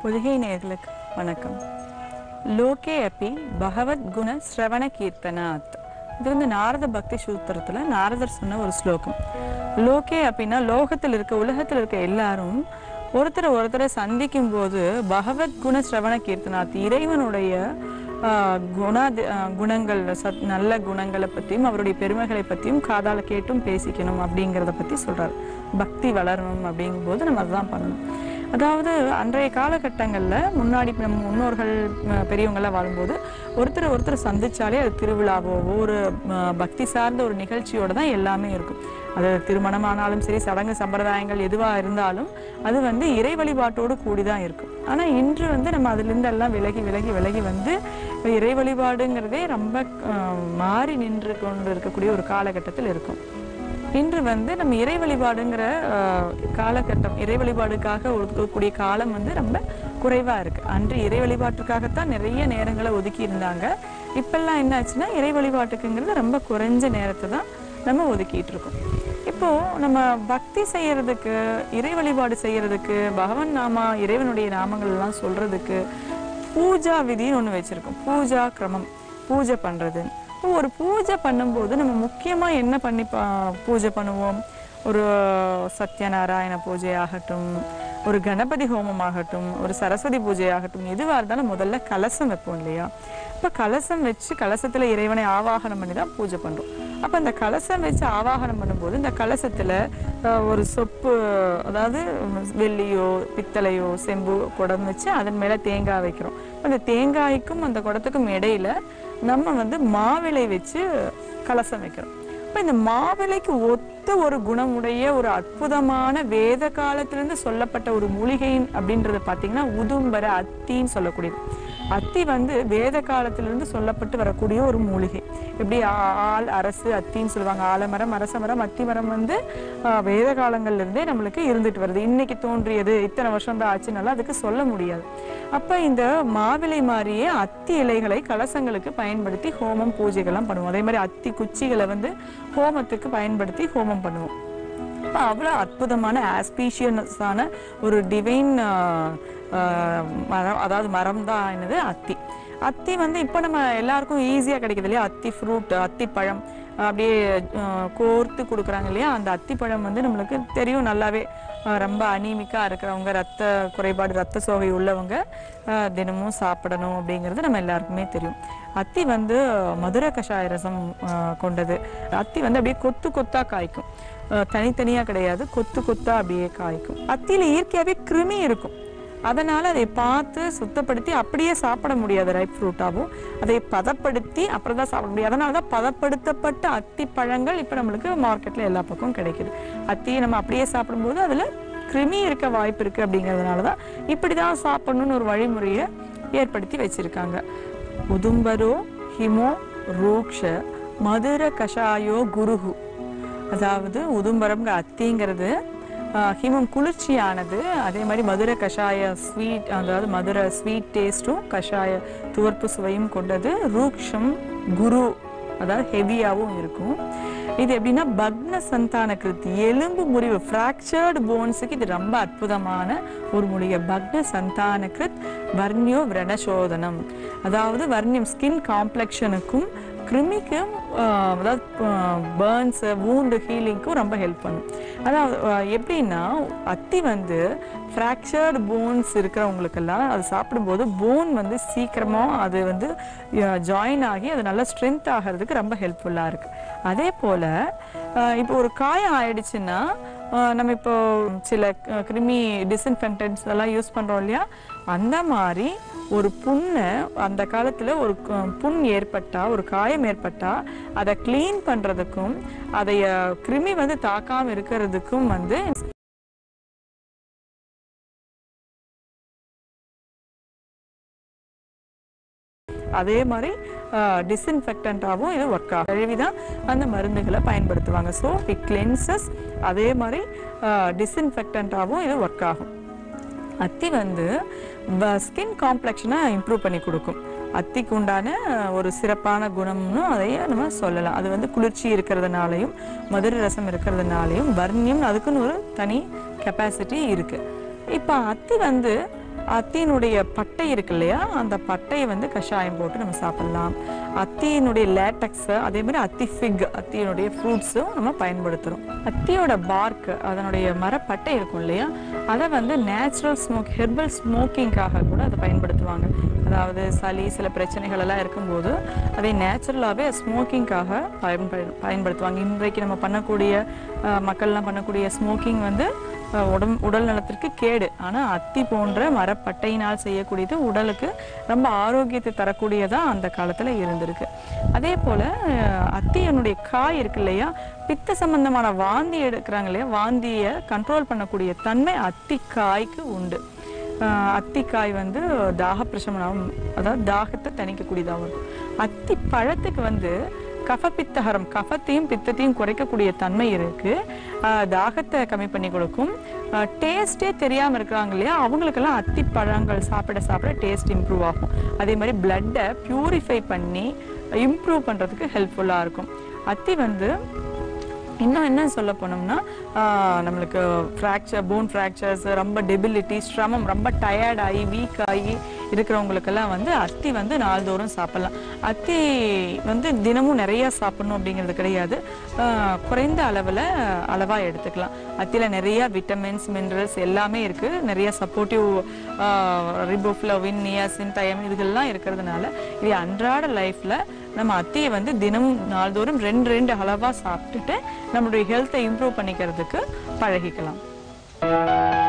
பொதிகை நேயர்களுக்கு வணக்கம் லோகே அப்பி பகவத் குண ஸ்ரவண கீர்த்தனாத் இது வந்து நாரத பக்தி சூத்திரத்துல நாரதர் சொன்ன ஒரு ஸ்லோகம் லோகே அப்படின்னா லோகத்தில் இருக்க உலகத்தில் இருக்க எல்லாரும் ஒருத்தரை ஒருத்தரை சந்திக்கும் போது பகவத் குண ஸ்ரவண கீர்த்தனாத் இறைவனுடைய ஆஹ், குணாதி ஆஹ், குணங்கள் சத் நல்ல குணங்களை பற்றியும் அவருடைய பெருமைகளை பற்றியும் காதால கேட்டும் பேசிக்கணும் அப்படிங்கிறத பற்றி சொல்றாரு பக்தி வளரணும் அப்படிங்கும்போது நம்ம அதுதான் பண்ணணும் அதாவது அன்றைய காலகட்டங்களில் முன்னாடி நம்ம முன்னோர்கள் அஹ், பெரியவங்கெல்லாம் வாழும்போது ஒருத்தரை ஒருத்தர் சந்திச்சாலே அது திருவிழாவோ ஒரு அஹ், பக்தி சார்ந்த ஒரு நிகழ்ச்சியோட தான் எல்லாமே இருக்கும் அது திருமணமானாலும் சரி சடங்கு சம்பிரதாயங்கள் எதுவாக இருந்தாலும் அது வந்து இறை வழிபாட்டோடு கூடி தான் இருக்கும் ஆனால் இன்று வந்து நம்ம அதிலிருந்து எல்லாம் விலகி விலகி விலகி வந்து இப்ப இறை வழிபாடுங்கிறதே ரொம்ப அஹ், மாறி நின்று கொண்டு இருக்கக்கூடிய ஒரு காலகட்டத்தில் இருக்கும் இன்று வந்து நம்ம இறை வழிபாடுங்கிற அஹ், காலகட்டம் இறை வழிபாடுக்காக ஒதுக்கக்கூடிய காலம் வந்து ரொம்ப குறைவா இருக்கு அன்று இறை வழிபாட்டுக்காகத்தான் நிறைய நேரங்களை ஒதுக்கி இருந்தாங்க இப்பெல்லாம் என்ன ஆச்சுன்னா இறை வழிபாட்டுக்குங்கிறது ரொம்ப குறைஞ்ச நேரத்தை தான் நம்ம ஒதுக்கிட்டு இருக்கோம் இப்போ நம்ம பக்தி செய்யறதுக்கு இறை வழிபாடு செய்யறதுக்கு பகவன் நாமா இறைவனுடைய நாமங்கள் எல்லாம் சொல்றதுக்கு பூஜா விதின்னு ஒண்ணு வச்சிருக்கோம் பூஜா கிரமம் பூஜை பண்றது இப்போ ஒரு பூஜை பண்ணும்போது நம்ம முக்கியமா என்ன பண்ணி பா- பூஜை பண்ணுவோம் ஒரு சத்யநாராயண பூஜை ஆகட்டும் ஒரு கணபதி ஹோமம் ஆகட்டும் ஒரு சரஸ்வதி பூஜை ஆகட்டும் எதுவாக இருந்தாலும் முதல்ல கலசம் வைப்போம் இல்லையா இப்போ கலசம் வச்சு கலசத்துல இறைவனை ஆவாகனம் பண்ணி தான் பூஜை பண்றோம் அப்போ அந்த கலசம் வச்சு ஆவாகனம் பண்ணும்போது இந்த கலசத்துல அஹ், ஒரு சொப்பு அதாவது வெள்ளியோ பித்தளையோ செம்பு குடம் வச்சு அதன் மேல தேங்காய் வைக்கிறோம் அந்த தேங்காய்க்கும் அந்த குடத்துக்கும் இடையில நம்ம வந்து மாவிளை வச்சு கலசம் வைக்கிறோம் அப்ப இந்த மாவிளைக்கு ஒத்த ஒரு குணமுடைய ஒரு அற்புதமான வேத காலத்திலிருந்து சொல்லப்பட்ட ஒரு மூலிகையின் அப்படின்றது பார்த்தீங்கன்னா உதும்பர அத்தின்னு சொல்லக்கூடியது அத்தி வந்து வேத காலத்திலிருந்து சொல்லப்பட்டு வரக்கூடிய ஒரு மூலிகை எப்படி ஆ- ஆள் அரசு அத்தின்னு சொல்லுவாங்க ஆலமரம் அரச மரம் அத்தி மரம் வந்து ஆ, வேத காலங்கள்ல இருந்தே நம்மளுக்கு இருந்துட்டு வருது இன்னைக்கு தோன்றியது இத்தனை வருஷம் தான் ஆச்சுனால அதுக்கு சொல்ல முடியாது அப்ப இந்த மாவிலை மாதிரியே அத்தி இலைகளை கலசங்களுக்கு பயன்படுத்தி ஹோமம் பூஜைகள்லாம் பண்ணுவோம் அதே மாதிரி அத்தி குச்சிகளை வந்து ஹோமத்துக்கு பயன்படுத்தி ஹோமம் பண்ணுவோம் அப்ப அவ்வளோ அற்புதமான ஆஸ்பீஷியஸான ஒரு டிவைன் மரம் அதாவது மரம் தான் என்னது அத்தி அத்தி வந்து இப்போ நம்ம எல்லாருக்கும் ஈஸியாக கிடைக்குது இல்லையா அத்தி ஃப்ரூட் அத்தி பழம் அப்படியே அஹ், கோர்த்து கொடுக்குறாங்க இல்லையா அந்த அத்திப்பழம் வந்து நம்மளுக்கு தெரியும் நல்லாவே அஹ், ரொம்ப அனீமிக்காக இருக்கிறவங்க ரத்த குறைபாடு ரத்த சோகை உள்ளவங்க அஹ், தினமும் சாப்பிடணும் அப்படிங்கிறது நம்ம எல்லாருக்குமே தெரியும் அத்தி வந்து மதுர கஷாய ரசம் அஹ், கொண்டது அத்தி வந்து அப்படியே கொத்து கொத்தா காய்க்கும் அஹ், தனித்தனியா கிடையாது கொத்து கொத்தா அப்படியே காய்க்கும் அத்தியில இயற்கையாவே கிருமி இருக்கும் அதனால அதை பார்த்து சுத்தப்படுத்தி அப்படியே சாப்பிட முடியாது ரைப் ஃப்ரூட்டாகவும் அதை பதப்படுத்தி அப்புறம் தான் சாப்பிட முடியும் அதனால தான் பதப்படுத்தப்பட்ட அத்தி பழங்கள் இப்போ நம்மளுக்கு மார்க்கெட்ல எல்லா பக்கமும் கிடைக்குது அத்தியை நம்ம அப்படியே சாப்பிடும்போது அதுல கிருமி இருக்க வாய்ப்பு இருக்கு அப்படிங்கிறதுனால தான் இப்படி தான் சாப்பிடணும்னு ஒரு வழிமுறையை ஏற்படுத்தி வச்சிருக்காங்க உதும்பரோ ஹிமோ ரூக்ஷ மதுர கஷாயோ குருகு அதாவது உதும்பரம்ங்கிற அத்திங்கிறது ஆஹ், ஹிமம் குளிர்ச்சியானது அதே மாதிரி மதுர கஷாய ஸ்வீட் அதாவது மதுர ஸ்வீட் டேஸ்ட்டும் கஷாய துவர்ப்பு சுவையும் கொண்டது ரூக்ஷம் குரு அதாவது ஹெவியாகவும் இருக்கும் இது எப்படின்னா பக்ன சந்தான கிருத்தி எலும்பு முறிவு ஃப்ராக்சர்டு போன்ஸுக்கு இது ரொம்ப அற்புதமான ஒரு மூலிகை பக்ன சந்தான கிருத் வர்ணியோ விரணசோதனம் அதாவது வர்ணியம் ஸ்கின் காம்ப்ளெக்ஷனுக்கும் கிருமிக்கும் ஆஹ், அதாவது பேர்ன்ஸ் வூண்டு ஹீலிங்க்கும் ரொம்ப ஹெல்ப் பண்ணும் அதாவது ஆஹ், எப்படின்னா அத்தி வந்து ஃப்ராக்சர்டு போன்ஸ் இருக்கிறவங்களுக்கெல்லாம் அது சாப்பிடும்போது போன் வந்து சீக்கிரமாக அது வந்து ஜாயின் ஆகி அது நல்லா ஸ்ட்ரென்த் ஆகிறதுக்கு ரொம்ப ஹெல்ப்ஃபுல்லாக இருக்குது அதே போல் இப்போ ஒரு காயம் ஆயிடுச்சுன்னா ஆஹ், நம்ம இப்போ சில க- கிருமி டிஸ்இன்ஃபெக்டன்ஸ் எல்லாம் யூஸ் பண்ணுறோம் இல்லையா அந்த மாதிரி ஒரு புண்ணை அந்த காலத்தில் ஒரு க- புண் ஏற்பட்டா ஒரு காயம் ஏற்பட்டா அதை க்ளீன் பண்ணுறதுக்கும் அதை அஹ், கிருமி வந்து தாக்காமல் இருக்கிறதுக்கும் வந்து அதே மாதிரி டிஸ்இன்ஃபெக்டண்ட்டாகவும் இது ஒர்க் ஆகும் கழுவி தான் அந்த மருந்துகளை பயன்படுத்துவாங்க ஸோ இட் கிளென்சஸ் அதே மாதிரி டிஸ்இன்ஃபெக்டண்ட்டாகவும் இது ஒர்க் ஆகும் அத்தி வந்து ஸ்கின் காம்ப்ளெக்ஷனை இம்ப்ரூவ் பண்ணி கொடுக்கும் அத்திக்கு உண்டான ஒரு சிறப்பான குணம்னு அதையே நம்ம சொல்லலாம் அது வந்து குளிர்ச்சி இருக்கிறதுனாலையும் மதுர ரசம் இருக்கிறதுனாலையும் வர்ணியம் அதுக்குன்னு ஒரு தனி கெப்பாசிட்டி இருக்கு இப்போ அத்தி வந்து அத்தியினுடைய பட்டை இருக்கு இல்லையா அந்த பட்டையை வந்து கஷாயம் போட்டு நம்ம சாப்பிடலாம் அத்தியினுடைய லேட்டக்ஸ் அதே மாதிரி அத்தி ஃபிக் அத்தியினுடைய ஃப்ரூட்ஸும் நம்ம பயன்படுத்துகிறோம் அத்தியோட பார்க் அதனுடைய மரப்பட்டை இருக்கும் இல்லையா அதை வந்து நேச்சுரல் ஸ்மோக் ஹெர்பல் ஸ்மோக்கிங்காக கூட அதை பயன்படுத்துவாங்க அதாவது சளி சில பிரச்சனைகள் எல்லாம் இருக்கும்போது அதை நேச்சுரலாகவே ஸ்மோக்கிங்காக பயன்படு பயன்படுத்துவாங்க இன்றைக்கு நம்ம பண்ணக்கூடிய அஹ், மக்கள்லாம் பண்ணக்கூடிய ஸ்மோக்கிங் வந்து அஹ், உடம் உடல் நலத்திற்கு கேடு ஆனால் அத்தி போன்ற மரப்பட்டையினால் செய்யக்கூடியது உடலுக்கு ரொம்ப ஆரோக்கியத்தை தரக்கூடியதா அந்த காலத்தில் இருந்திருக்கு அதே போல் அத்தியனுடைய காய் இருக்கு இல்லையா பித்த சம்பந்தமான வாந்தி எடுக்கிறாங்க இல்லையா வாந்தியை கண்ட்ரோல் பண்ணக்கூடிய தன்மை அத்தி காய்க்கு உண்டு ஆஹ் அத்திக்காய் வந்து தாக பிரசமனம் அதாவது தாகத்தை தணிக்கக்கூடியதாகவும் இருக்கும் அத்தி பழத்துக்கு வந்து கஃபபித்தகரம் கஃபத்தையும் பித்தத்தையும் குறைக்கக்கூடிய தன்மை இருக்கு ஆஹ் தாகத்தை கம்மி பண்ணி கொடுக்கும் டேஸ்டே தெரியாம இருக்கிறாங்க இல்லையா அவங்களுக்கெல்லாம் அத்தி பழங்கள் சாப்பிட சாப்பிட டேஸ்ட் இம்ப்ரூவ் ஆகும் அதே மாதிரி பிளட்டை பியூரிஃபை பண்ணி இம்ப்ரூவ் பண்றதுக்கு ஹெல்ப்ஃபுல்லா இருக்கும் அத்தி வந்து இன்னும் என்ன சொல்ல போனோம்னா ஆஹ் நம்மளுக்கு ஃப்ராக்சர் போன் ஃப்ராக்சர்ஸ் ரொம்ப டெபிலிட்டி சிரமம் ரொம்ப டயர்ட் ஆகி வீக் ஆகி இருக்கிறவங்களுக்கெல்லாம் வந்து அத்தி வந்து நாள்தோறும் சாப்பிடலாம் அத்தி வந்து தினமும் நிறைய சாப்பிடணும் அப்படிங்கிறது கிடையாது ஆஹ் குறைந்த அளவில் அளவாக எடுத்துக்கலாம் அத்தியில் நிறைய விட்டமின்ஸ் மினரல்ஸ் எல்லாமே இருக்குது நிறைய சப்போர்ட்டிவ் ரிபோஃப்ளவின் நியாசின் தயம் இதுகள்லாம் இருக்கிறதுனால இது அன்றாட லைஃப்பில் நம்ம அத்தியை வந்து தினமும் நாள்தோறும் ரெண்டு ரெண்டு அளவாக சாப்பிட்டுட்டு நம்மளுடைய ஹெல்த்தை இம்ப்ரூவ் பண்ணிக்கிறதுக்கு பழகிக்கலாம்